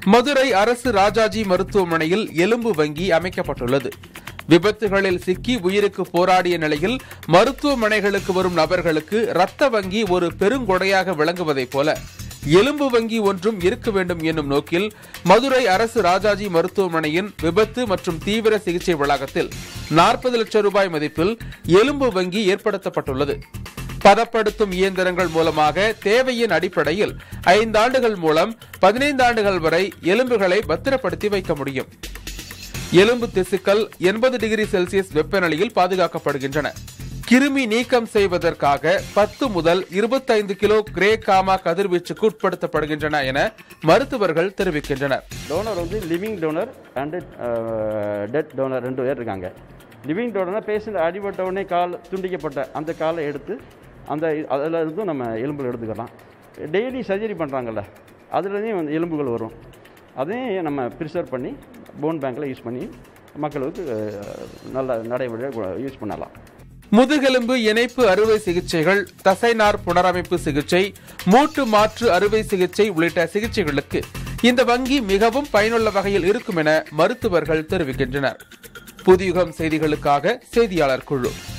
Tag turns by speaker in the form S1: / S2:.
S1: மதுரை அரசு ராஜாஜி மருத்துவமனையில் எலும்பு வங்கி அமைக்கப்பட்டுள்ளது விபத்துகளில் சிக்கி உயிருக்கு போராடிய நிலையில் மருத்துவமனைகளுக்கு வரும் நபர்களுக்கு இரத்த வங்கி ஒரு பெருங்கொடையாக விளங்குவதைப் போல எலும்பு வங்கி ஒன்றும் இருக்க வேண்டும் என்னும் நோக்கில் மதுரை அரசு ராஜாஜி மருத்துவமனையின் விபத்து மற்றும் தீவிர சிகிச்சை வளாகத்தில் நாற்பது லட்சம் ரூபாய் மதிப்பில் எலும்பு வங்கி ஏற்படுத்தப்பட்டுள்ளது பதப்படுத்தும் இயந்திரங்கள் மூலமாக தேவையின் அடிப்படையில் ஐந்தாண்டுகள் மூலம் பதினைந்து ஆண்டுகள் வரை எலும்புகளை பத்திரப்படுத்தி வைக்க முடியும் எலும்பு திசுக்கள் எண்பது டிகிரி செல்சியஸ் வெப்பநிலையில் பாதுகாக்கப்படுகின்றன கிருமி நீக்கம் செய்வதற்காக பத்து முதல் இருபத்தைந்து கிலோ கிரே காமா கதிர்வீச்சுக்கு உட்படுத்தப்படுகின்றன என மருத்துவர்கள் தெரிவிக்கின்றனர்
S2: டோனர் வந்து living donor and dead donor ரெண்டு பேர் இருக்காங்க லிவிங் டோனர்னா பேஷண்ட் அடிபட்ட உடனே கால் துண்டிக்கப்பட்ட அந்த காலை எடுத்து அந்த அதில் இருந்தும் நம்ம எலும்புகள் எடுத்துக்கலாம் டெய்லி சர்ஜரி பண்ணுறாங்கல்ல அதுலேயும் வந்து எலும்புகள் வரும் அதையும் நம்ம ப்ரிசர்வ் பண்ணி போன் பேங்க்கில் யூஸ் பண்ணி மக்களுக்கு அஹ், நல்ல நடைமுறையாக யூஸ் பண்ணலாம்
S1: முதுகெலும்பு இணைப்பு அறுவை சிகிச்சைகள் தசைநார் புனரமைப்பு சிகிச்சை மூட்டு மாற்று அறுவை சிகிச்சை உள்ளிட்ட சிகிச்சைகளுக்கு இந்த வங்கி மிகவும் பயனுள்ள வகையில் இருக்கும் என மருத்துவர்கள் தெரிவிக்கின்றனர் புதியுகம் செய்திகளுக்காக செய்தியாளர் குழு